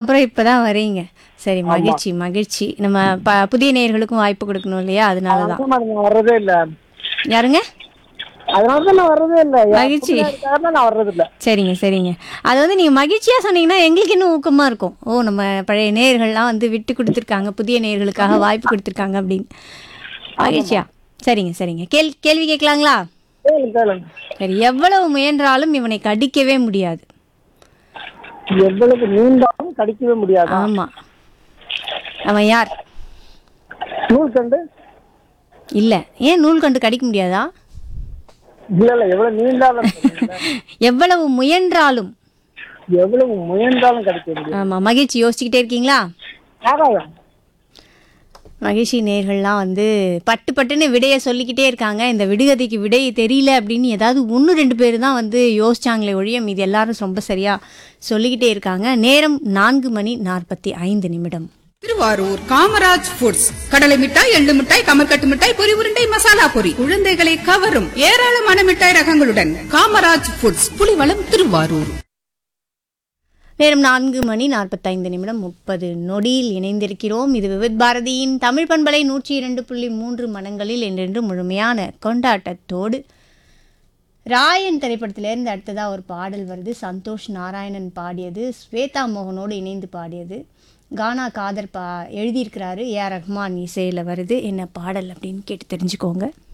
அப்புறம் இப்பதான் வரீங்க சரி மகிழ்ச்சி மகிழ்ச்சி நம்ம ப புதிய நேயர்களுக்கும் வாய்ப்பு கொடுக்கணும் இல்லையா அதனால தான் அதனால நான் வர்றதே இல்ல யாருங்க அதனால தான் நான் வர்றதே இல்ல மகிழ்ச்சி. காரணம் நான் வர்றது இல்ல சரிங்க சரிங்க அது வந்து நீங்கள் மகிழ்ச்சியாக சொன்னீங்கன்னா எங்களுக்கு இன்னும் ஊக்கமாக இருக்கும் ஓ நம்ம பழைய நேயர்கள்லாம் வந்து விட்டு கொடுத்துருக்காங்க புதிய நேயர்களுக்காக வாய்ப்பு கொடுத்துருக்காங்க அப்படின்னு மகிழ்ச்சியா சரிங்க சரிங்க கேள் கேள்வி கேட்கலாங்களா கேளுங்க கேளுங்க சரி எவ்வளவு முயன்றாலும் இவனை கடிக்கவே முடியாது எவ்வளவு நீண்டாலும் கடிக்கவே முடியாது ஆமாம் அவன் யார் நூல் கண்டு இல்லை ஏன் நூல் கண்டு கடிக்க முடியாதா இல்ல இல்ல எவ்வளவு நீண்டாலும் சொல்லுங்க. எவ்வளவு முயன்றாலும் எவ்வளவு முயன்றாலும் கடிக்க முடியாது ஆமாம் மகிழ்ச்சி யோசிச்சுக்கிட்டே இருக்கீங்களா ஆகாயம் மகிழ்ச்சி நேர்கள்லாம் வந்து பட்டு பட்டுன்னு விடையை சொல்லிக்கிட்டே இருக்காங்க இந்த விடுகதைக்கு விடை தெரியல அப்படின்னு ஏதாவது ஒன்று ரெண்டு பேர் தான் வந்து யோசிச்சாங்களே ஒழிய மீது எல்லாரும் ரொம்ப சரியா சொல்லிக்கிட்டே இருக்காங்க நேரம் நான்கு மணி நாற்பத்தி ஐந்து நிமிடம் திருவாரூர் காமராஜ் ஃபுட்ஸ் கடலை மிட்டாய் எள்ளு மிட்டாய் கமர்கட்டு மிட்டாய் பொரி உருண்டை மசாலா பொரி குழந்தைகளை கவரும் ஏராளமான மிட்டாய் ரகங்களுடன் காமராஜ் ஃபுட்ஸ் புலிவளம் திருவாரூர் நேரம் நான்கு மணி நாற்பத்தைந்து நிமிடம் முப்பது நொடியில் இணைந்திருக்கிறோம் இது விவித் பாரதியின் தமிழ் பண்பலை நூற்றி இரண்டு புள்ளி மூன்று மனங்களில் என்றென்று முழுமையான கொண்டாட்டத்தோடு ராயன் திரைப்படத்திலேருந்து அடுத்ததாக ஒரு பாடல் வருது சந்தோஷ் நாராயணன் பாடியது ஸ்வேதா மோகனோடு இணைந்து பாடியது கானா காதர் பா எழுதியிருக்கிறாரு ஏஆர் ரஹ்மான் இசையில் வருது என்ன பாடல் அப்படின்னு கேட்டு தெரிஞ்சுக்கோங்க